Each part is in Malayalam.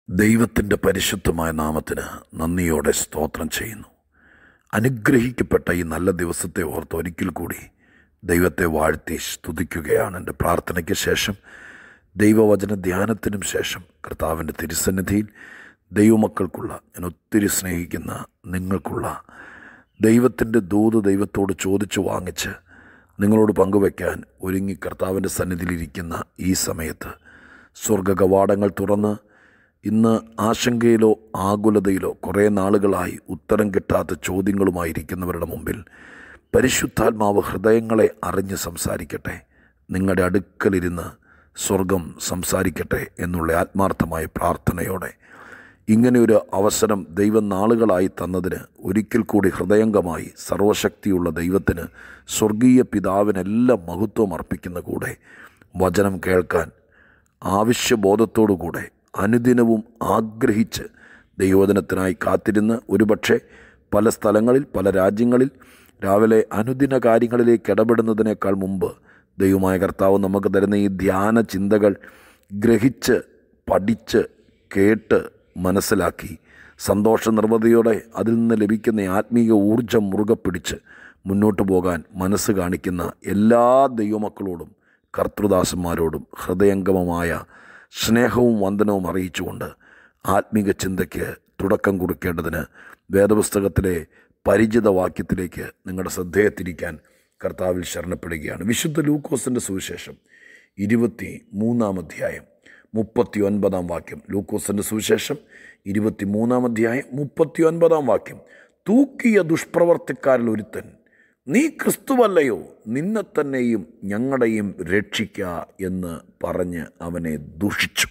ദൈവത്തിൻ്റെ പരിശുദ്ധമായ നാമത്തിന് നന്ദിയോടെ സ്തോത്രം ചെയ്യുന്നു അനുഗ്രഹിക്കപ്പെട്ട ഈ നല്ല ദിവസത്തെ ഓർത്ത് ഒരിക്കൽ കൂടി ദൈവത്തെ വാഴ്ത്തി സ്തുതിക്കുകയാണ് എൻ്റെ പ്രാർത്ഥനയ്ക്ക് ശേഷം ദൈവവചന ധ്യാനത്തിനും ശേഷം കർത്താവിൻ്റെ തിരുസന്നിധിയിൽ ദൈവമക്കൾക്കുള്ള ഞാൻ ഒത്തിരി സ്നേഹിക്കുന്ന നിങ്ങൾക്കുള്ള ദൈവത്തിൻ്റെ ദൂത് ദൈവത്തോട് ചോദിച്ചു വാങ്ങിച്ച് നിങ്ങളോട് പങ്കുവയ്ക്കാൻ ഒരുങ്ങി കർത്താവിൻ്റെ സന്നിധിയിലിരിക്കുന്ന ഈ സമയത്ത് സ്വർഗ കവാടങ്ങൾ തുറന്ന് ഇന്ന് ആശങ്കയിലോ ആകുലതയിലോ കുറേ നാളുകളായി ഉത്തരം കിട്ടാത്ത ചോദ്യങ്ങളുമായിരിക്കുന്നവരുടെ മുമ്പിൽ പരിശുദ്ധാത്മാവ് ഹൃദയങ്ങളെ അറിഞ്ഞ് സംസാരിക്കട്ടെ നിങ്ങളുടെ അടുക്കലിരുന്ന് സ്വർഗം സംസാരിക്കട്ടെ എന്നുള്ള ആത്മാർത്ഥമായ പ്രാർത്ഥനയോടെ ഇങ്ങനെയൊരു അവസരം ദൈവം നാളുകളായി തന്നതിന് ഒരിക്കൽ കൂടി ഹൃദയംഗമായി സർവശക്തിയുള്ള ദൈവത്തിന് സ്വർഗീയ പിതാവിനെല്ലാം മഹത്വം അർപ്പിക്കുന്ന കൂടെ വചനം കേൾക്കാൻ ആവശ്യബോധത്തോടുകൂടെ അനുദിനവും ആഗ്രഹിച്ച് ദൈവവചനത്തിനായി കാത്തിരുന്ന് ഒരുപക്ഷെ പല സ്ഥലങ്ങളിൽ പല രാജ്യങ്ങളിൽ രാവിലെ അനുദിന കാര്യങ്ങളിലേക്ക് ഇടപെടുന്നതിനേക്കാൾ മുമ്പ് ദൈവമായ കർത്താവ് നമുക്ക് തരുന്ന ഈ ധ്യാന ചിന്തകൾ ഗ്രഹിച്ച് പഠിച്ച് കേട്ട് മനസ്സിലാക്കി സന്തോഷ നിർവൃതിയോടെ അതിൽ നിന്ന് ലഭിക്കുന്ന ആത്മീയ ഊർജം മുറുകെ പിടിച്ച് മുന്നോട്ട് പോകാൻ മനസ്സ് കാണിക്കുന്ന എല്ലാ ദൈവമക്കളോടും കർത്തൃദാസന്മാരോടും ഹൃദയംഗമമായ സ്നേഹവും വന്ദനവും അറിയിച്ചുകൊണ്ട് ആത്മീക ചിന്തയ്ക്ക് തുടക്കം കുറിക്കേണ്ടതിന് വേദപുസ്തകത്തിലെ പരിചിത വാക്യത്തിലേക്ക് നിങ്ങളുടെ ശ്രദ്ധയെ തിരിക്കാൻ കർത്താവിൽ ശരണപ്പെടുകയാണ് വിശുദ്ധ ലൂക്കോസിൻ്റെ സുവിശേഷം ഇരുപത്തി മൂന്നാം അധ്യായം മുപ്പത്തി ഒൻപതാം വാക്യം ലൂക്കോസിൻ്റെ സുവിശേഷം ഇരുപത്തി മൂന്നാം അധ്യായം മുപ്പത്തി ഒൻപതാം വാക്യം തൂക്കിയ ദുഷ്പ്രവർത്തിക്കാരിൽ ഒരുത്തൻ നീ ക്രിസ്തുവല്ലയോ നിന്നെ തന്നെയും ഞങ്ങളുടെയും രക്ഷിക്ക എന്ന് പറഞ്ഞ് അവനെ ദുഷിച്ചു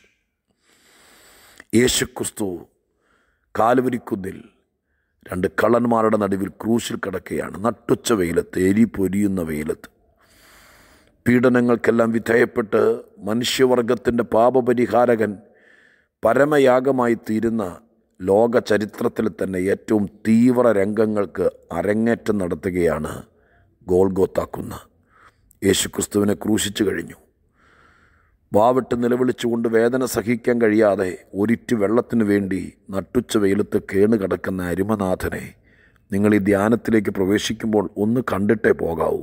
യേശുക്രിസ്തു കാലുവരിക്കുന്നിൽ രണ്ട് കള്ളന്മാരുടെ നടുവിൽ ക്രൂശിൽ കിടക്കുകയാണ് നട്ടുച്ച വെയിലത്ത് എരി പൊരിയുന്ന വെയിലത്ത് പീഡനങ്ങൾക്കെല്ലാം വിധേയപ്പെട്ട് മനുഷ്യവർഗത്തിൻ്റെ പാപപരിഹാരകൻ പരമയാഗമായി തീരുന്ന ലോക ചരിത്രത്തിൽ തന്നെ ഏറ്റവും തീവ്ര രംഗങ്ങൾക്ക് അരങ്ങേറ്റം നടത്തുകയാണ് ഗോൾഗോത്താക്കുന്ന യേശുക്രിസ്തുവിനെ ക്രൂശിച്ചു കഴിഞ്ഞു വാവിട്ട് നിലവിളിച്ചുകൊണ്ട് വേദന സഹിക്കാൻ കഴിയാതെ ഒരിറ്റു വെള്ളത്തിനു വേണ്ടി നട്ടുച്ച വെയിലത്ത് കേണ് കിടക്കുന്ന അരിമനാഥനെ നിങ്ങൾ ഈ ധ്യാനത്തിലേക്ക് പ്രവേശിക്കുമ്പോൾ ഒന്ന് കണ്ടിട്ടേ പോകാവൂ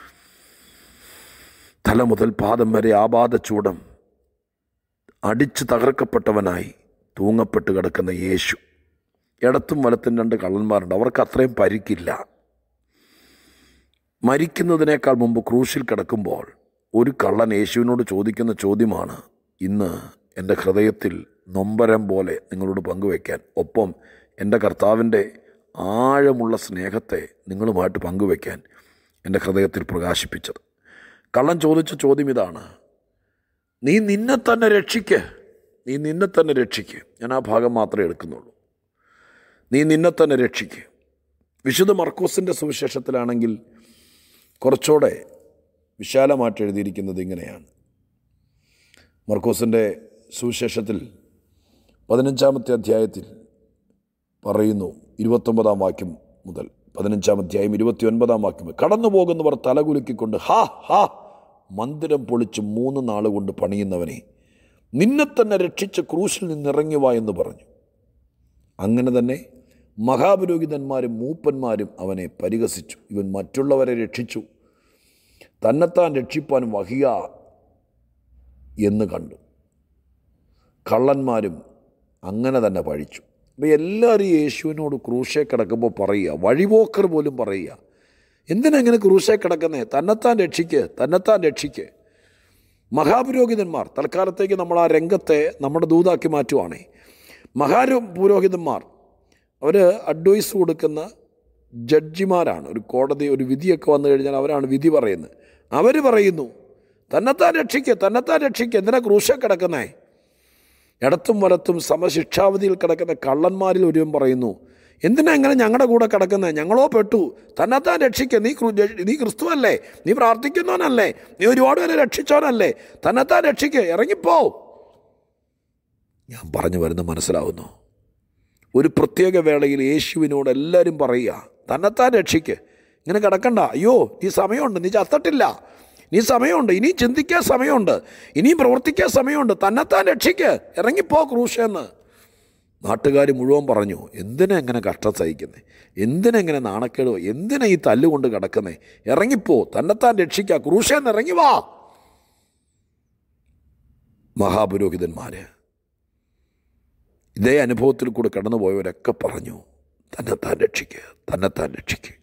തല മുതൽ പാദം വരെ ആപാദ ചൂടം അടിച്ചു തകർക്കപ്പെട്ടവനായി തൂങ്ങപ്പെട്ട് കിടക്കുന്ന യേശു ഇടത്തും വലത്തും രണ്ട് കള്ളന്മാരുണ്ട് അവർക്ക് അത്രയും പരിക്കില്ല മരിക്കുന്നതിനേക്കാൾ മുമ്പ് ക്രൂശിൽ കിടക്കുമ്പോൾ ഒരു കള്ളൻ യേശുവിനോട് ചോദിക്കുന്ന ചോദ്യമാണ് ഇന്ന് എൻ്റെ ഹൃദയത്തിൽ നൊമ്പരം പോലെ നിങ്ങളോട് പങ്കുവയ്ക്കാൻ ഒപ്പം എൻ്റെ കർത്താവിൻ്റെ ആഴമുള്ള സ്നേഹത്തെ നിങ്ങളുമായിട്ട് പങ്കുവയ്ക്കാൻ എൻ്റെ ഹൃദയത്തിൽ പ്രകാശിപ്പിച്ചത് കള്ളൻ ചോദിച്ച ചോദ്യം ഇതാണ് നീ നിന്നെ തന്നെ രക്ഷിക്ക് നീ നിന്നെ തന്നെ രക്ഷിക്ക് ഞാൻ ആ ഭാഗം മാത്രമേ എടുക്കുന്നുള്ളൂ നീ നിന്നെ തന്നെ രക്ഷിക്ക് വിശുദ്ധ മർക്കോസിൻ്റെ സുവിശേഷത്തിലാണെങ്കിൽ കുറച്ചുകൂടെ വിശാലമായിട്ട് എഴുതിയിരിക്കുന്നത് ഇങ്ങനെയാണ് മർക്കോസിൻ്റെ സുവിശേഷത്തിൽ പതിനഞ്ചാമത്തെ അധ്യായത്തിൽ പറയുന്നു ഇരുപത്തൊമ്പതാം വാക്യം മുതൽ പതിനഞ്ചാം അധ്യായം ഇരുപത്തി ഒൻപതാം വാക്യം കടന്നു പോകുന്നവർ തലകുലുക്കിക്കൊണ്ട് ഹാ ഹാ മന്ദിരം പൊളിച്ച് മൂന്ന് നാൾ കൊണ്ട് പണിയുന്നവനെ നിന്നെ തന്നെ രക്ഷിച്ച് ക്രൂശിൽ നിന്നിറങ്ങിവാ എന്ന് പറഞ്ഞു അങ്ങനെ തന്നെ മഹാപുരോഹിതന്മാരും മൂപ്പന്മാരും അവനെ പരിഹസിച്ചു ഇവൻ മറ്റുള്ളവരെ രക്ഷിച്ചു തന്നെത്താൻ രക്ഷിപ്പാൻ വഹിയ എന്ന് കണ്ടു കള്ളന്മാരും അങ്ങനെ തന്നെ പഴിച്ചു അപ്പോൾ എല്ലാവരും യേശുവിനോട് ക്രൂശെ കിടക്കുമ്പോൾ പറയുക വഴിപോക്കർ പോലും പറയുക എന്തിനെങ്ങനെ ക്രൂശെ കിടക്കുന്നേ തന്നെത്താൻ രക്ഷിക്ക് തന്നെത്താൻ രക്ഷിക്ക് മഹാപുരോഹിതന്മാർ തൽക്കാലത്തേക്ക് നമ്മൾ ആ രംഗത്തെ നമ്മുടെ ദൂതാക്കി മാറ്റുവാണേ മഹാരോ പുരോഹിതന്മാർ അവർ അഡ്വൈസ് കൊടുക്കുന്ന ജഡ്ജിമാരാണ് ഒരു കോടതി ഒരു വിധിയൊക്കെ വന്നു കഴിഞ്ഞാൽ അവരാണ് വിധി പറയുന്നത് അവർ പറയുന്നു തന്നെത്താൻ രക്ഷിക്ക് തന്നെത്താൻ രക്ഷിക്ക് എന്തിനാ ക്രൂശ കിടക്കുന്നേ ഇടത്തും വലത്തും സമശിക്ഷാവധിയിൽ കിടക്കുന്ന കള്ളന്മാരിൽ ഒരുവൻ പറയുന്നു എന്തിനാ ഇങ്ങനെ ഞങ്ങളുടെ കൂടെ കിടക്കുന്നത് ഞങ്ങളോ പെട്ടു തന്നെത്താൻ രക്ഷിക്കുക നീ നീ ക്രിസ്തുവല്ലേ നീ പ്രാർത്ഥിക്കുന്നവനല്ലേ നീ ഒരുപാട് പേരെ രക്ഷിച്ചവനല്ലേ തന്നെത്താൻ രക്ഷിക്കുക ഇറങ്ങിപ്പോ ഞാൻ പറഞ്ഞു വരുന്ന മനസ്സിലാവുന്നു ഒരു പ്രത്യേക വേളയിൽ യേശുവിനോട് എല്ലാവരും പറയുക തന്നെത്താൻ രക്ഷിക്ക് ഇങ്ങനെ കിടക്കണ്ട അയ്യോ നീ സമയമുണ്ട് നീ ചത്തട്ടില്ല നീ സമയമുണ്ട് ഇനി ചിന്തിക്കാൻ സമയമുണ്ട് ഇനിയും പ്രവർത്തിക്കാൻ സമയമുണ്ട് തന്നെത്താൻ രക്ഷിക്ക് ഇറങ്ങിപ്പോ ക്രൂശെന്ന് നാട്ടുകാർ മുഴുവൻ പറഞ്ഞു എന്തിനാ എങ്ങനെ കഷ്ടം സഹിക്കുന്നത് എന്തിനാ എങ്ങനെ നാണക്കേട് എന്തിനാ ഈ തല്ലുകൊണ്ട് കിടക്കുന്നേ ഇറങ്ങിപ്പോ തന്നെത്താൻ രക്ഷിക്കുക ക്രൂശേന്ന് ഇറങ്ങി വാ മഹാപുരോഹിതന്മാർ ഇതേ അനുഭവത്തിൽ കൂടെ കടന്നുപോയവരൊക്കെ പറഞ്ഞു തന്നെത്താൻ രക്ഷിക്കുക തന്നെത്താൻ രക്ഷിക്കുക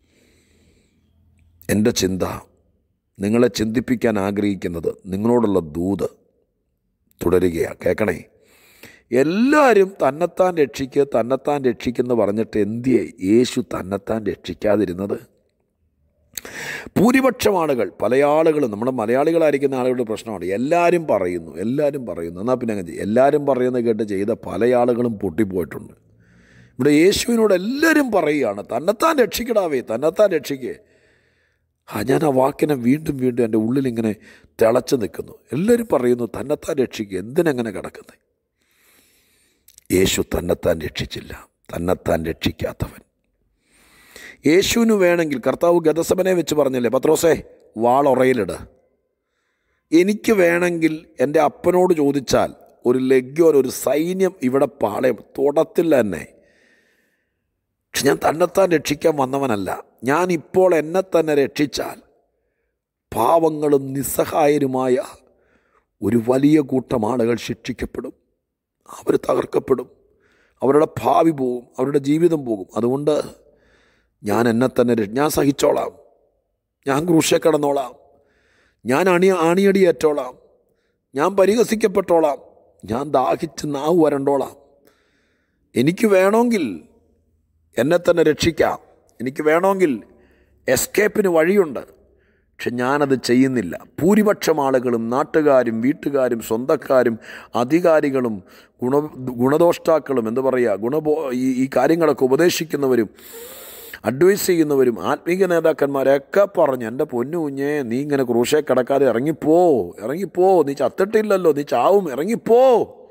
എൻ്റെ ചിന്ത നിങ്ങളെ ചിന്തിപ്പിക്കാൻ ആഗ്രഹിക്കുന്നത് നിങ്ങളോടുള്ള ദൂത് തുടരുകയാണ് കേൾക്കണേ എല്ലാവരും തന്നെത്താൻ രക്ഷിക്കുക തന്നെത്താൻ രക്ഷിക്കെന്ന് പറഞ്ഞിട്ട് എന്തിയെ യേശു തന്നെത്താൻ രക്ഷിക്കാതിരുന്നത് ഭൂരിപക്ഷം ആളുകൾ പല ആളുകളും നമ്മുടെ മലയാളികളായിരിക്കുന്ന ആളുകളുടെ പ്രശ്നമാണ് എല്ലാവരും പറയുന്നു എല്ലാവരും പറയുന്നു എന്നാൽ പിന്നെ അങ്ങനെ ചെയ്യും എല്ലാവരും പറയുന്നത് കേട്ട് ചെയ്ത പല ആളുകളും പൊട്ടിപ്പോയിട്ടുണ്ട് ഇവിടെ യേശുവിനോട് എല്ലാവരും പറയുകയാണ് തന്നെത്താൻ രക്ഷിക്കടാവേ തന്നെത്താൻ രക്ഷിക്കേ ആ ഞാൻ ആ വാക്കിനെ വീണ്ടും വീണ്ടും എൻ്റെ ഉള്ളിലിങ്ങനെ തിളച്ച് നിൽക്കുന്നു എല്ലാവരും പറയുന്നു തന്നെത്താൻ രക്ഷിക്കുക എന്തിനെങ്ങനെ കിടക്കുന്നത് യേശു തന്നെത്താൻ രക്ഷിച്ചില്ല തന്നെത്താൻ രക്ഷിക്കാത്തവൻ യേശുവിന് വേണമെങ്കിൽ കർത്താവ് ഗതസമനെ വെച്ച് പറഞ്ഞില്ലേ പത്രോസേ വാളൊറയിലിട് എനിക്ക് വേണമെങ്കിൽ എൻ്റെ അപ്പനോട് ചോദിച്ചാൽ ഒരു ലഗ്യോൻ ഒരു സൈന്യം ഇവിടെ പാളയം തൊടത്തില്ല എന്നെ പക്ഷെ ഞാൻ തന്നെത്താൻ രക്ഷിക്കാൻ വന്നവനല്ല ഞാൻ ഇപ്പോൾ എന്നെ തന്നെ രക്ഷിച്ചാൽ പാവങ്ങളും നിസ്സഹായരുമായ ഒരു വലിയ കൂട്ടം ആളുകൾ ശിക്ഷിക്കപ്പെടും അവർ തകർക്കപ്പെടും അവരുടെ ഭാവി പോകും അവരുടെ ജീവിതം പോകും അതുകൊണ്ട് ഞാൻ എന്നെ തന്നെ രക്ഷ- ഞാൻ സഹിച്ചോളാം ഞാൻ ക്രൂശെ കിടന്നോളാം ഞാൻ അണി ആണിയടിയേറ്റോളാം ഞാൻ പരിഹസിക്കപ്പെട്ടോളാം ഞാൻ ദാഹിച്ച് നാവ് വരണ്ടോളാം എനിക്ക് വേണമെങ്കിൽ എന്നെ തന്നെ രക്ഷിക്കാം എനിക്ക് വേണമെങ്കിൽ എസ്കേപ്പിന് വഴിയുണ്ട് പക്ഷെ ഞാനത് ചെയ്യുന്നില്ല ഭൂരിപക്ഷം ആളുകളും നാട്ടുകാരും വീട്ടുകാരും സ്വന്തക്കാരും അധികാരികളും ഗുണ ഗുണദോഷ്ടാക്കളും എന്ത് പറയുക ഗുണബോ ഈ ഈ കാര്യങ്ങളൊക്കെ ഉപദേശിക്കുന്നവരും അഡ്വൈസ് ചെയ്യുന്നവരും ആത്മീക നേതാക്കന്മാരൊക്കെ പറഞ്ഞു എൻ്റെ പൊന്നു കുഞ്ഞേ നീ ഇങ്ങനെ ക്രൂശെ കിടക്കാതെ ഇറങ്ങിപ്പോ ഇറങ്ങിപ്പോ നീ ചത്തിട്ടില്ലല്ലോ നീ ചാവും ഇറങ്ങിപ്പോ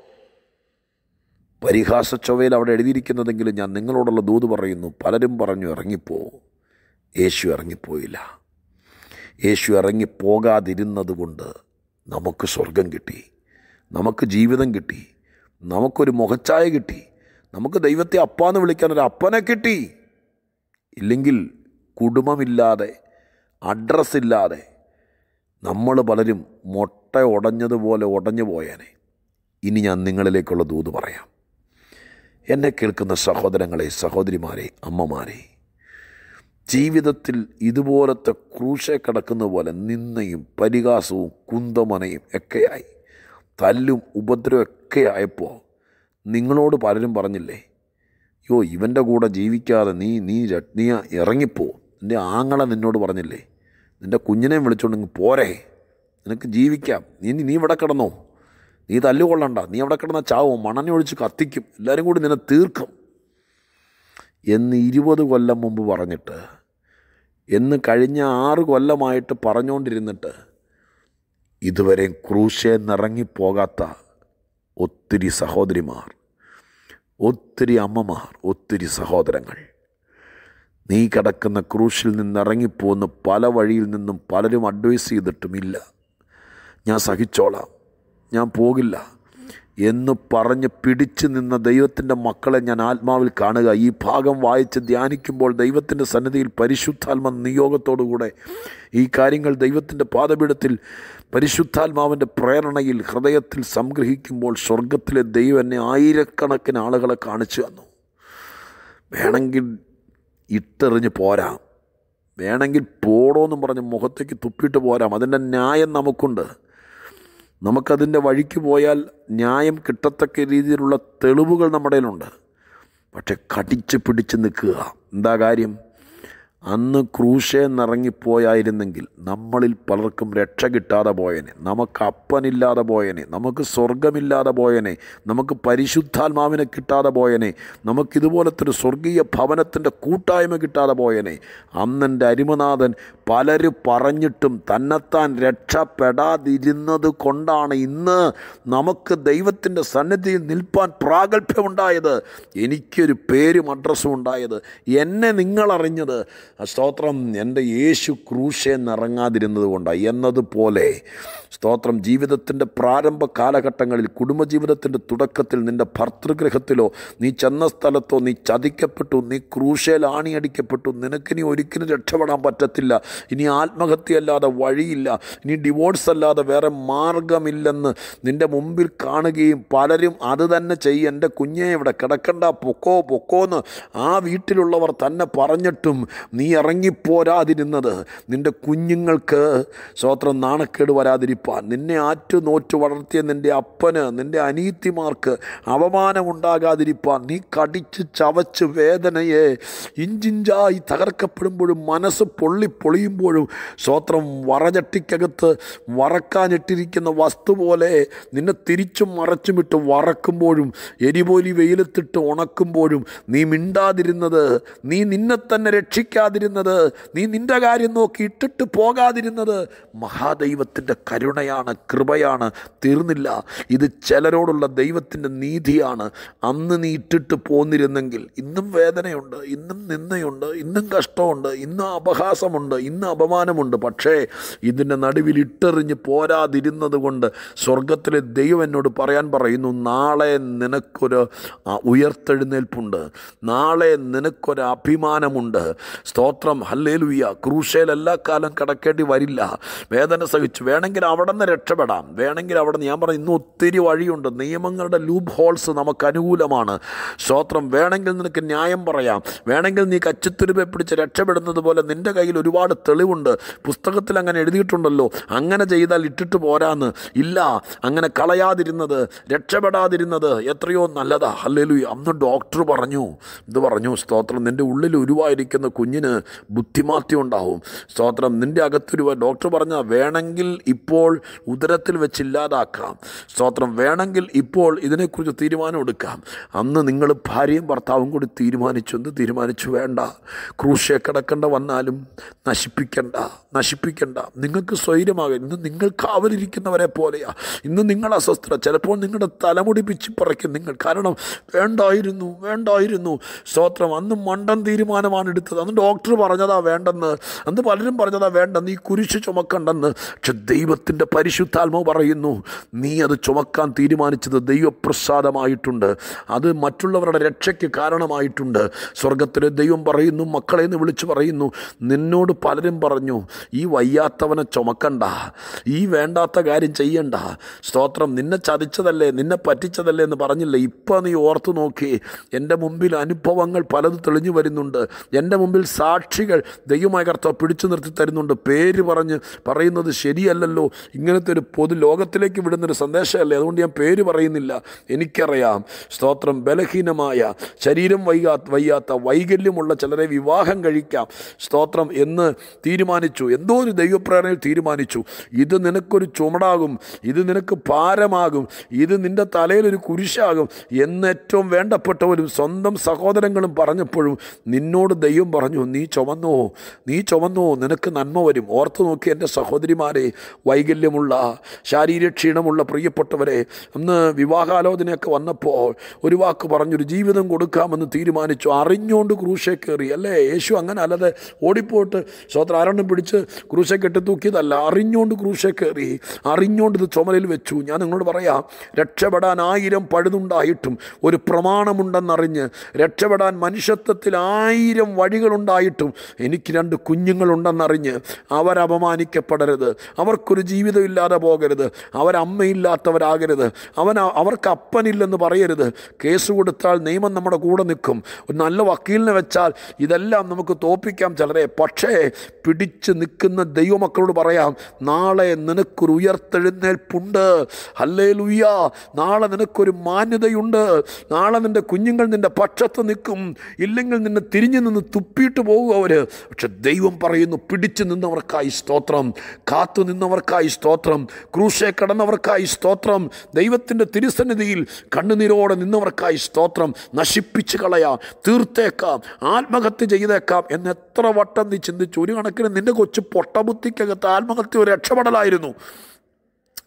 പരിഹാസ ചൊവ്വയിൽ അവിടെ എഴുതിയിരിക്കുന്നതെങ്കിലും ഞാൻ നിങ്ങളോടുള്ള ദൂത് പറയുന്നു പലരും പറഞ്ഞു ഇറങ്ങിപ്പോ യേശു ഇറങ്ങിപ്പോയില്ല യേശു ഇറങ്ങിപ്പോകാതിരുന്നത് കൊണ്ട് നമുക്ക് സ്വർഗം കിട്ടി നമുക്ക് ജീവിതം കിട്ടി നമുക്കൊരു മുഖച്ചായ കിട്ടി നമുക്ക് ദൈവത്തെ അപ്പാന്ന് വിളിക്കാൻ ഒരു അപ്പനെ കിട്ടി ഇല്ലെങ്കിൽ കുടുംബമില്ലാതെ അഡ്രസ്സ് ഇല്ലാതെ നമ്മൾ പലരും മുട്ട ഉടഞ്ഞതുപോലെ ഉടഞ്ഞു പോയേനെ ഇനി ഞാൻ നിങ്ങളിലേക്കുള്ള ദൂത് പറയാം എന്നെ കേൾക്കുന്ന സഹോദരങ്ങളെ സഹോദരിമാരെ അമ്മമാരെ ജീവിതത്തിൽ ഇതുപോലത്തെ ക്രൂശെ കിടക്കുന്ന പോലെ നിന്നയും പരിഹാസവും കുന്തമനയും ഒക്കെയായി തല്ലും ഉപദ്രവം ഒക്കെ ആയപ്പോൾ നിങ്ങളോട് പലരും പറഞ്ഞില്ലേ യോ ഇവൻ്റെ കൂടെ ജീവിക്കാതെ നീ നീ ര- നീ ഇറങ്ങിപ്പോ നിൻ്റെ ആങ്ങളെ നിന്നോട് പറഞ്ഞില്ലേ നിൻ്റെ കുഞ്ഞിനെ വിളിച്ചോണ്ടെങ്കിൽ പോരെ നിനക്ക് ജീവിക്കാം നീ നീ ഇവിടെ കിടന്നോ നീ തല്ലുകൊള്ളണ്ട നീ അവിടെ കിടന്ന ചാവും മണനെ ഒഴിച്ച് കത്തിക്കും എല്ലാവരും കൂടി നിന്നെ തീർക്കും എന്ന് ഇരുപത് കൊല്ലം മുമ്പ് പറഞ്ഞിട്ട് എന്ന് കഴിഞ്ഞ ആറ് കൊല്ലമായിട്ട് പറഞ്ഞുകൊണ്ടിരുന്നിട്ട് ഇതുവരെ ക്രൂശേ നിറങ്ങിപ്പോകാത്ത ഒത്തിരി സഹോദരിമാർ ഒത്തിരി അമ്മമാർ ഒത്തിരി സഹോദരങ്ങൾ നീ കിടക്കുന്ന ക്രൂശിൽ നിന്നിറങ്ങിപ്പോന്ന് പല വഴിയിൽ നിന്നും പലരും അഡ്വൈസ് ചെയ്തിട്ടുമില്ല ഞാൻ സഹിച്ചോളാം ഞാൻ പോകില്ല എന്ന് പറഞ്ഞ് പിടിച്ചു നിന്ന ദൈവത്തിൻ്റെ മക്കളെ ഞാൻ ആത്മാവിൽ കാണുക ഈ ഭാഗം വായിച്ച് ധ്യാനിക്കുമ്പോൾ ദൈവത്തിൻ്റെ സന്നിധിയിൽ പരിശുദ്ധാത്മ നിയോഗത്തോടുകൂടെ ഈ കാര്യങ്ങൾ ദൈവത്തിൻ്റെ പാദപീഠത്തിൽ പരിശുദ്ധാത്മാവിൻ്റെ പ്രേരണയിൽ ഹൃദയത്തിൽ സംഗ്രഹിക്കുമ്പോൾ സ്വർഗത്തിലെ ദൈവം എന്നെ ആയിരക്കണക്കിന് ആളുകളെ കാണിച്ചു തന്നു വേണമെങ്കിൽ ഇട്ടെറിഞ്ഞ് പോരാം വേണമെങ്കിൽ പോടോന്നും പറഞ്ഞ് മുഖത്തേക്ക് തുപ്പിയിട്ട് പോരാം അതിൻ്റെ ന്യായം നമുക്കുണ്ട് നമുക്കതിൻ്റെ വഴിക്ക് പോയാൽ ന്യായം കിട്ടത്തക്ക രീതിയിലുള്ള തെളിവുകൾ നമ്മുടെ കയ്യിലുണ്ട് പക്ഷെ കടിച്ച് പിടിച്ച് നിൽക്കുക എന്താ കാര്യം അന്ന് ക്രൂശേ നിറങ്ങിപ്പോയായിരുന്നെങ്കിൽ നമ്മളിൽ പലർക്കും രക്ഷ കിട്ടാതെ പോയനെ നമുക്ക് അപ്പനില്ലാതെ പോയനെ നമുക്ക് സ്വർഗമില്ലാതെ പോയനെ നമുക്ക് പരിശുദ്ധാത്മാവിനെ കിട്ടാതെ പോയനെ നമുക്കിതുപോലത്തെ ഒരു സ്വർഗീയ ഭവനത്തിൻ്റെ കൂട്ടായ്മ കിട്ടാതെ പോയനെ അന്നെൻ്റെ അരിമനാഥൻ പലരും പറഞ്ഞിട്ടും തന്നെത്താൻ രക്ഷപ്പെടാതിരുന്നത് കൊണ്ടാണ് ഇന്ന് നമുക്ക് ദൈവത്തിൻ്റെ സന്നിധിയിൽ നിൽപ്പാൻ പ്രാഗൽഭ്യമുണ്ടായത് എനിക്കൊരു പേരും അഡ്രസ്സും ഉണ്ടായത് എന്നെ നിങ്ങളറിഞ്ഞത് സ്തോത്രം എൻ്റെ യേശു ക്രൂശെ നിറങ്ങാതിരുന്നത് കൊണ്ടാണ് എന്നതുപോലെ സ്തോത്രം ജീവിതത്തിൻ്റെ പ്രാരംഭ കാലഘട്ടങ്ങളിൽ കുടുംബജീവിതത്തിൻ്റെ തുടക്കത്തിൽ നിൻ്റെ ഭർത്തൃഗ്രഹത്തിലോ നീ ചെന്ന സ്ഥലത്തോ നീ ചതിക്കപ്പെട്ടു നീ ക്രൂശയിൽ ആണിയടിക്കപ്പെട്ടു നിനക്കിനി ഒരിക്കലും രക്ഷപ്പെടാൻ പറ്റത്തില്ല ഇനി ആത്മഹത്യയല്ലാതെ വഴിയില്ല ഇനി ഡിവോഴ്സ് അല്ലാതെ വേറെ മാർഗമില്ലെന്ന് നിൻ്റെ മുമ്പിൽ കാണുകയും പലരും അത് തന്നെ ചെയ്യും എൻ്റെ കുഞ്ഞെ ഇവിടെ കിടക്കണ്ട പൊക്കോ പൊക്കോന്ന് ആ വീട്ടിലുള്ളവർ തന്നെ പറഞ്ഞിട്ടും നീ ഇറങ്ങിപ്പോരാതിരുന്നത് നിൻ്റെ കുഞ്ഞുങ്ങൾക്ക് സ്വോത്രം നാണക്കേട് വരാതിരിപ്പാൻ നിന്നെ ആറ്റു നോറ്റു വളർത്തിയ നിൻ്റെ അപ്പന് നിൻ്റെ അനീത്തിമാർക്ക് അവമാനമുണ്ടാകാതിരിപ്പാൻ നീ കടിച്ച് ചവച്ച് വേദനയെ ഇഞ്ചിഞ്ചായി തകർക്കപ്പെടുമ്പോഴും മനസ്സ് പൊള്ളി പൊളിയുമ്പോഴും സ്വോത്രം വറചട്ടിക്കകത്ത് വറക്കാനിട്ടിരിക്കുന്ന വസ്തു പോലെ നിന്നെ തിരിച്ചും മറച്ചുമിട്ട് വറക്കുമ്പോഴും എരിപോലി വെയിലത്തിട്ട് ഉണക്കുമ്പോഴും നീ മിണ്ടാതിരുന്നത് നീ നിന്നെ തന്നെ രക്ഷിക്കാതിരുന്നത് നീ നിന്റെ കാര്യം നോക്കി ഇട്ടിട്ട് പോകാതിരുന്നത് മഹാദൈവത്തിൻ്റെ കരുണയാണ് കൃപയാണ് തീർന്നില്ല ഇത് ചിലരോടുള്ള ദൈവത്തിൻ്റെ നീതിയാണ് അന്ന് നീ ഇട്ടിട്ട് പോന്നിരുന്നെങ്കിൽ ഇന്നും വേദനയുണ്ട് ഇന്നും നിന്നയുണ്ട് ഇന്നും കഷ്ടമുണ്ട് ഇന്നും അപഹാസമുണ്ട് ഇന്നും അപമാനമുണ്ട് പക്ഷേ ഇതിൻ്റെ നടുവിൽ ഇട്ടെറിഞ്ഞ് പോരാതിരുന്നത് കൊണ്ട് സ്വർഗത്തിലെ ദൈവം എന്നോട് പറയാൻ പറയുന്നു നാളെ നിനക്കൊരു ആ, ഉയർത്തെഴുന്നേൽപ്പുണ്ട് നാളെ നിനക്കൊരു അഭിമാനമുണ്ട് സ്തോത്രം ഹല്ലേലുയ്യ ക്രൂശയിൽ എല്ലാ കാലം കിടക്കേണ്ടി വരില്ല വേദന സഹിച്ചു വേണമെങ്കിൽ അവിടെ നിന്ന് രക്ഷപ്പെടാം വേണമെങ്കിൽ അവിടെ നിന്ന് ഞാൻ പറഞ്ഞു ഇന്ന് ഒത്തിരി വഴിയുണ്ട് നിയമങ്ങളുടെ ലൂപ്പ് ഹോൾസ് നമുക്ക് അനുകൂലമാണ് സ്തോത്രം വേണമെങ്കിൽ നിനക്ക് ന്യായം പറയാം വേണമെങ്കിൽ നീ കച്ചിത്തുരുപെ പിടിച്ച് രക്ഷപ്പെടുന്നത് പോലെ നിൻ്റെ കയ്യിൽ ഒരുപാട് തെളിവുണ്ട് പുസ്തകത്തിൽ അങ്ങനെ എഴുതിയിട്ടുണ്ടല്ലോ അങ്ങനെ ചെയ്താൽ ഇട്ടിട്ട് പോരാന്ന് ഇല്ല അങ്ങനെ കളയാതിരുന്നത് രക്ഷപ്പെടാതിരുന്നത് എത്രയോ നല്ലതാ അല്ലേലു അന്ന് ഡോക്ടർ പറഞ്ഞു ഇത് പറഞ്ഞു സ്തോത്രം നിൻ്റെ ഉള്ളിൽ ഉരുവായിരിക്കുന്ന കുഞ്ഞിന് ബുദ്ധിമാത്യം ഉണ്ടാവും സ്തോത്രം നിൻ്റെ അകത്തൊരുവ ഡോക്ടർ പറഞ്ഞ വേണമെങ്കിൽ ഇപ്പോൾ ഉദരത്തിൽ വെച്ചില്ലാതാക്കാം സ്തോത്രം വേണമെങ്കിൽ ഇപ്പോൾ ഇതിനെക്കുറിച്ച് തീരുമാനം എടുക്കാം അന്ന് നിങ്ങൾ ഭാര്യയും ഭർത്താവും കൂടി തീരുമാനിച്ചു എന്ത് തീരുമാനിച്ചു വേണ്ട ക്രൂശെ കിടക്കേണ്ട വന്നാലും നശിപ്പിക്കണ്ട നശിപ്പിക്കണ്ട നിങ്ങൾക്ക് സ്വൈര്യമാകും ഇന്ന് നിങ്ങൾ കാവലിരിക്കുന്നവരെ പോലെയാ ഇന്ന് നിങ്ങൾ അസ്വസ്ഥത ചിലപ്പോൾ നിങ്ങളുടെ തലമുടി പിച്ചി പറിക്കും നിങ്ങൾ കാരണം വേണ്ടായിരുന്നു വേണ്ടായിരുന്നു സ്തോത്രം അന്ന് മണ്ടൻ തീരുമാനമാണ് എടുത്തത് അന്ന് ഡോക്ടർ പറഞ്ഞതാ വേണ്ടെന്ന് അന്ന് പലരും പറഞ്ഞതാ വേണ്ടെന്ന് ഈ കുരിശ് ചുമക്കണ്ടെന്ന് പക്ഷെ ദൈവത്തിൻ്റെ പരിശുദ്ധാത്മാവ് പറയുന്നു നീ അത് ചുമക്കാൻ തീരുമാനിച്ചത് ദൈവപ്രസാദമായിട്ടുണ്ട് അത് മറ്റുള്ളവരുടെ രക്ഷയ്ക്ക് കാരണമായിട്ടുണ്ട് സ്വർഗത്തിലെ ദൈവം പറയുന്നു മക്കളെ എന്ന് വിളിച്ചു പറയുന്നു നിന്നോട് പലരും പറഞ്ഞു ഈ വയ്യാത്തവനെ ചുമക്കണ്ട ഈ വേണ്ടാത്ത കാര്യം ചെയ്യണ്ട സ്തോത്രം നിന്നെ ചതിച്ചതല്ലേ നിന്നെ പറ്റിച്ചതല്ലേ എന്ന് പറഞ്ഞില്ലേ ഇപ്പം നീ ഓർത്തു നോക്കി എൻ്റെ മുമ്പിൽ അനുഭവങ്ങൾ പലത് തെളിഞ്ഞു വരുന്നുണ്ട് എൻ്റെ മുമ്പിൽ സാക്ഷികൾ ദൈവമായ കർത്താവ് പിടിച്ചു നിർത്തി തരുന്നുണ്ട് പേര് പറഞ്ഞ് പറയുന്നത് ശരിയല്ലല്ലോ ഇങ്ങനത്തെ ഒരു പൊതു ലോകത്തിലേക്ക് വിടുന്നൊരു സന്ദേശമല്ലേ അതുകൊണ്ട് ഞാൻ പേര് പറയുന്നില്ല എനിക്കറിയാം സ്തോത്രം ബലഹീനമായ ശരീരം വൈകാ വയ്യാത്ത വൈകല്യമുള്ള ചിലരെ വിവാഹം കഴിക്കാം സ്തോത്രം എന്ന് തീരുമാനിച്ചു എന്തോ ഒരു ദൈവപ്രേരണയിൽ തീരുമാനിച്ചു ഇത് നിനക്കൊരു ചുമടാകും ഇത് നിനക്ക് ഭാരമാകും ഇത് നിൻ്റെ തലയിലൊരു കുരിശാകും എന്ന് ഏറ്റവും വേണ്ടപ്പെട്ടവരും സ്വന്തം സഹോദരങ്ങളും പറഞ്ഞപ്പോഴും നിന്നോട് ദൈവം പറഞ്ഞു നീ ചുമന്നോ നീ ചുമന്നോ നിനക്ക് നന്മ വരും ഓർത്തു നോക്കി എൻ്റെ സഹോദരിമാരെ വൈകല്യമുള്ള ശാരീരിക ക്ഷീണമുള്ള പ്രിയപ്പെട്ടവരെ അന്ന് വിവാഹാലോചനയൊക്കെ വന്നപ്പോൾ ഒരു വാക്ക് പറഞ്ഞൊരു ജീവിതം കൊടുക്കാമെന്ന് തീരുമാനിച്ചു അറിഞ്ഞുകൊണ്ട് ക്രൂശെ കയറി അല്ലേ യേശു അങ്ങനെ അല്ലാതെ ഓടിപ്പോയിട്ട് സ്വത്ര ആരണ്ണം പിടിച്ച് ക്രൂശെ കെട്ടി തൂക്കിയതല്ല അറിഞ്ഞുകൊണ്ട് ക്രൂശെ കയറി അറിഞ്ഞുകൊണ്ട് ഇത് ചുമലിൽ വെച്ചു ഞാൻ നിങ്ങളോട് പറയാം രക്ഷപ്പെടാൻ ആയിരം പഴുതുണ്ടായിട്ടും ഒരു പ്രമാണമുണ്ടെന്നറിഞ്ഞ് രക്ഷപ്പെടാൻ മനുഷ്യത്വത്തിൽ ആയിരം വഴികളുണ്ടായിട്ടും എനിക്ക് രണ്ട് കുഞ്ഞുങ്ങളുണ്ടെന്നറിഞ്ഞ് അവരപമാനിക്കപ്പെടരുത് അവർക്കൊരു ജീവിതമില്ലാതെ പോകരുത് അവരമ്മയില്ലാത്തവരാകരുത് അവൻ അവർക്ക് അപ്പനില്ലെന്ന് പറയരുത് കേസ് കൊടുത്താൽ നിയമം നമ്മുടെ കൂടെ നിൽക്കും ഒരു നല്ല വക്കീലിനെ വെച്ചാൽ ഇതെല്ലാം നമുക്ക് തോപ്പിക്കാം ചിലരെ പക്ഷേ പിടിച്ച് നിൽക്കുന്ന ദൈവമക്കളോട് പറയാം നാളെ നിനക്കൊരു ഉയർത്തെഴുന്നേൽപ്പുണ്ട് അല്ലേ ലുയ്യ നാളെ നിനക്കൊരു മാന്യതയുണ്ട് നാളെ നിൻ്റെ കുഞ്ഞുങ്ങൾ നിൻ്റെ പക്ഷത്ത് നിൽക്കും ഇല്ലെങ്കിൽ നിന്നെ തിരിഞ്ഞു നിന്ന് തുപ്പിയിട്ട് പോകും അവർ പക്ഷെ ദൈവം പറയുന്നു പിടിച്ചു നിന്നവർക്കായി സ്തോത്രം കാത്തു നിന്നവർക്കായി സ്തോത്രം ക്രൂശെ കടന്നവർക്കായി സ്തോത്രം ദൈവത്തിൻ്റെ തിരുസന്നിധിയിൽ കണ്ണുനീരോടെ നിന്നവർക്കായി സ്തോത്രം നശിപ്പിച്ച് കളയാം തീർത്തേക്കാം ആത്മഹത്യ ചെയ്തേക്കാം എന്ന് എത്ര വട്ടം നീ ചിന്തിച്ചു ഒരു കണക്കിന് നിന്റെ കൊച്ചു പൊട്ടബുദ്ധിക്കകത്ത് ആത്മഹത്യ ഒരു രക്ഷപ്പെടലായിരുന്നു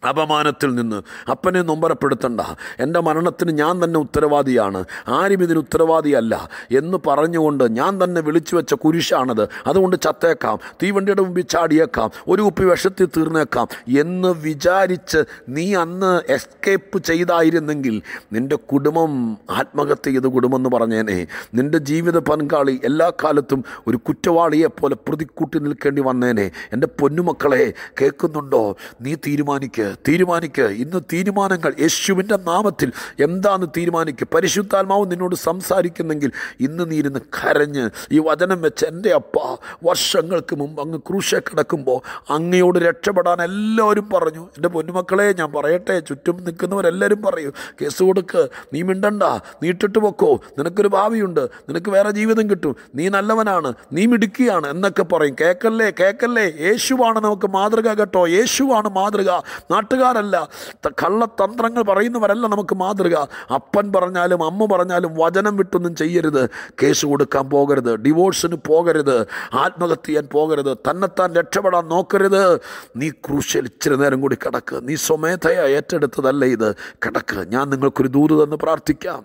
അപമാനത്തിൽ നിന്ന് അപ്പനെ നൊമ്പരപ്പെടുത്തണ്ട എൻ്റെ മരണത്തിന് ഞാൻ തന്നെ ഉത്തരവാദിയാണ് ആരും ഇതിന് ഉത്തരവാദിയല്ല എന്ന് പറഞ്ഞുകൊണ്ട് ഞാൻ തന്നെ വിളിച്ചു വെച്ച കുരിശാണത് അതുകൊണ്ട് ചത്തേക്കാം തീവണ്ടിയുടെ മുമ്പിൽ ചാടിയേക്കാം ഒരു കുപ്പി വിഷത്തിൽ തീർന്നേക്കാം എന്ന് വിചാരിച്ച് നീ അന്ന് എസ്കേപ്പ് ചെയ്തായിരുന്നെങ്കിൽ നിൻ്റെ കുടുംബം ആത്മഹത്യ ചെയ്ത കുടുംബം എന്ന് പറഞ്ഞേനെ നിൻ്റെ ജീവിത പങ്കാളി എല്ലാ കാലത്തും ഒരു കുറ്റവാളിയെ പോലെ പ്രതിക്കൂട്ടി നിൽക്കേണ്ടി വന്നേനെ എൻ്റെ പൊന്നുമക്കളെ കേൾക്കുന്നുണ്ടോ നീ തീരുമാനിക്ക് തീരുമാനിക്ക് ഇന്ന് തീരുമാനങ്ങൾ യേശുവിൻ്റെ നാമത്തിൽ എന്താന്ന് തീരുമാനിക്ക് പരിശുദ്ധാത്മാവ് നിന്നോട് സംസാരിക്കുന്നെങ്കിൽ ഇന്ന് നീ ഇരുന്ന് കരഞ്ഞ് ഈ വചനം വെച്ച് എൻ്റെ അപ്പ വർഷങ്ങൾക്ക് മുമ്പ് അങ്ങ് ക്രൂശ കിടക്കുമ്പോൾ അങ്ങയോട് രക്ഷപ്പെടാൻ എല്ലാവരും പറഞ്ഞു എൻ്റെ പൊന്നുമക്കളെ ഞാൻ പറയട്ടെ ചുറ്റും നിൽക്കുന്നവരെല്ലാവരും പറയും കേസ് കൊടുക്ക് നീ മിണ്ടണ്ട നീ ഇട്ടിട്ട് പൊക്കോ നിനക്കൊരു ഭാവിയുണ്ട് നിനക്ക് വേറെ ജീവിതം കിട്ടും നീ നല്ലവനാണ് നീ മിടുക്കിയാണ് എന്നൊക്കെ പറയും കേക്കല്ലേ കേക്കല്ലേ യേശുവാണ് നമുക്ക് മാതൃക കേട്ടോ യേശുവാണ് മാതൃക നാട്ടുകാരല്ല ത- കള്ളതന്ത്രങ്ങൾ പറയുന്നവരല്ല നമുക്ക് മാതൃക അപ്പൻ പറഞ്ഞാലും അമ്മ പറഞ്ഞാലും വചനം വിട്ടൊന്നും ചെയ്യരുത് കേസ് കൊടുക്കാൻ പോകരുത് ഡിവോഴ്സിന് പോകരുത് ആത്മഹത്യ ചെയ്യാൻ പോകരുത് തന്നെത്താൻ രക്ഷപ്പെടാൻ നോക്കരുത് നീ ക്രൂശൽ ഇച്ചിരി നേരം കൂടി കിടക്ക് നീ സ്വമേധയ ഏറ്റെടുത്തതല്ല ഇത് കിടക്ക് ഞാൻ നിങ്ങൾക്കൊരു ദൂത് തന്ന് പ്രാർത്ഥിക്കാം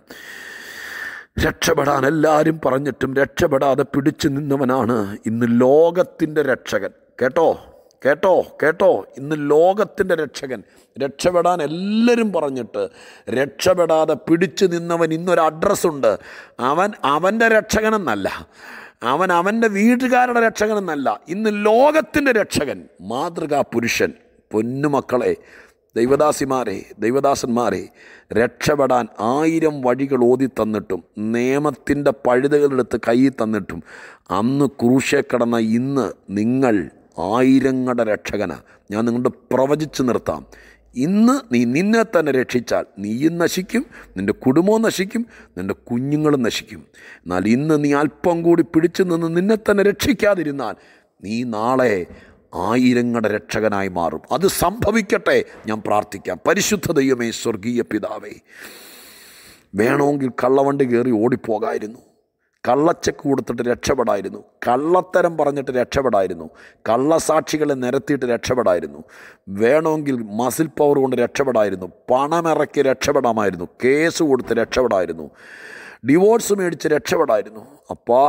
രക്ഷപ്പെടാൻ എല്ലാവരും പറഞ്ഞിട്ടും രക്ഷപ്പെടാതെ പിടിച്ചു നിന്നവനാണ് ഇന്ന് ലോകത്തിൻ്റെ രക്ഷകൻ കേട്ടോ കേട്ടോ കേട്ടോ ഇന്ന് ലോകത്തിൻ്റെ രക്ഷകൻ രക്ഷപ്പെടാൻ എല്ലാവരും പറഞ്ഞിട്ട് രക്ഷപ്പെടാതെ പിടിച്ചു നിന്നവൻ ഇന്നൊരു അഡ്രസ്സുണ്ട് അവൻ അവൻ്റെ രക്ഷകനെന്നല്ല അവൻ അവൻ്റെ വീട്ടുകാരുടെ രക്ഷകനെന്നല്ല ഇന്ന് ലോകത്തിൻ്റെ രക്ഷകൻ മാതൃകാ പുരുഷൻ പൊന്നുമക്കളെ ദൈവദാസിമാരെ ദൈവദാസന്മാരെ രക്ഷപ്പെടാൻ ആയിരം വഴികൾ ഓതി തന്നിട്ടും നിയമത്തിൻ്റെ പഴുതുകളെടുത്ത് കയ്യിൽ തന്നിട്ടും അന്ന് ക്രൂശെ കടന്ന ഇന്ന് നിങ്ങൾ ആയിരങ്ങളുടെ രക്ഷകന ഞാൻ നിങ്ങളുടെ പ്രവചിച്ച് നിർത്താം ഇന്ന് നീ നിന്നെ തന്നെ രക്ഷിച്ചാൽ നീയും നശിക്കും നിൻ്റെ കുടുംബവും നശിക്കും നിൻ്റെ കുഞ്ഞുങ്ങളും നശിക്കും എന്നാൽ ഇന്ന് നീ അല്പം കൂടി പിടിച്ചു നിന്ന് നിന്നെ തന്നെ രക്ഷിക്കാതിരുന്നാൽ നീ നാളെ ആയിരങ്ങളുടെ രക്ഷകനായി മാറും അത് സംഭവിക്കട്ടെ ഞാൻ പ്രാർത്ഥിക്കാം പരിശുദ്ധ ദൈവമേ സ്വർഗീയ പിതാവേ വേണമെങ്കിൽ കള്ളവണ്ടി കയറി ഓടിപ്പോകായിരുന്നു കള്ളച്ചെക്ക് കൊടുത്തിട്ട് രക്ഷപ്പെടായിരുന്നു കള്ളത്തരം പറഞ്ഞിട്ട് രക്ഷപ്പെടായിരുന്നു കള്ളസാക്ഷികളെ നിരത്തിയിട്ട് രക്ഷപ്പെടായിരുന്നു വേണമെങ്കിൽ മസിൽ പവർ കൊണ്ട് രക്ഷപ്പെടായിരുന്നു പണമിറക്കി രക്ഷപ്പെടാമായിരുന്നു കേസ് കൊടുത്ത് രക്ഷപ്പെടായിരുന്നു ഡിവോഴ്സ് മേടിച്ച് രക്ഷപ്പെടായിരുന്നു അപ്പാ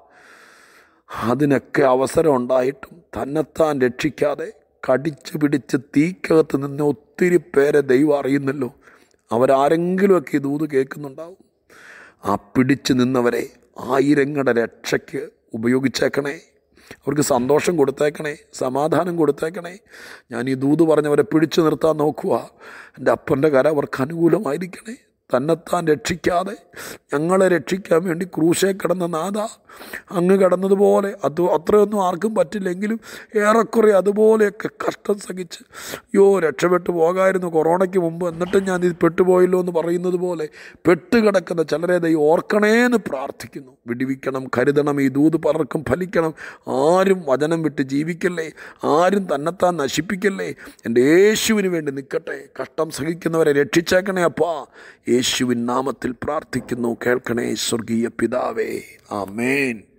അതിനൊക്കെ അവസരം ഉണ്ടായിട്ടും തന്നെത്താൻ രക്ഷിക്കാതെ കടിച്ചു പിടിച്ച് തീക്കകത്ത് നിന്ന് ഒത്തിരി പേരെ ദൈവം അറിയുന്നല്ലോ അവരാരെങ്കിലുമൊക്കെ ഈ ദൂത് കേൾക്കുന്നുണ്ടാവും ആ പിടിച്ചു നിന്നവരെ ആയിരങ്ങളുടെ രക്ഷയ്ക്ക് ഉപയോഗിച്ചേക്കണേ അവർക്ക് സന്തോഷം കൊടുത്തേക്കണേ സമാധാനം കൊടുത്തേക്കണേ ഞാൻ ഈ ദൂത് പറഞ്ഞവരെ പിടിച്ചു നിർത്താൻ നോക്കുക എൻ്റെ അപ്പൻ്റെ കര അവർക്ക് അനുകൂലമായിരിക്കണേ തന്നെത്താൻ രക്ഷിക്കാതെ ഞങ്ങളെ രക്ഷിക്കാൻ വേണ്ടി ക്രൂശെ കിടന്ന നാഥ അങ്ങ് കിടന്നതുപോലെ അത് അത്രയൊന്നും ആർക്കും പറ്റില്ലെങ്കിലും ഏറെക്കുറെ അതുപോലെയൊക്കെ കഷ്ടം സഹിച്ച് യോ രക്ഷപ്പെട്ടു പോകായിരുന്നു കൊറോണയ്ക്ക് മുമ്പ് എന്നിട്ടും ഞാൻ ഇത് പെട്ടുപോയല്ലോ എന്ന് പറയുന്നത് പോലെ പെട്ടുകിടക്കുന്ന ചിലരെ ദൈവം ഓർക്കണേന്ന് പ്രാർത്ഥിക്കുന്നു വിടിവിക്കണം കരുതണം ഈ ദൂത് പലർക്കും ഫലിക്കണം ആരും വചനം വിട്ട് ജീവിക്കല്ലേ ആരും തന്നെത്താൻ നശിപ്പിക്കല്ലേ എൻ്റെ യേശുവിന് വേണ്ടി നിൽക്കട്ടെ കഷ്ടം സഹിക്കുന്നവരെ രക്ഷിച്ചേക്കണേ അപ്പാ യേശുവിൻ നാമത്തിൽ പ്രാർത്ഥിക്കുന്നു കേൾക്കണേ സ്വർഗീയ പിതാവേ ആമേൻ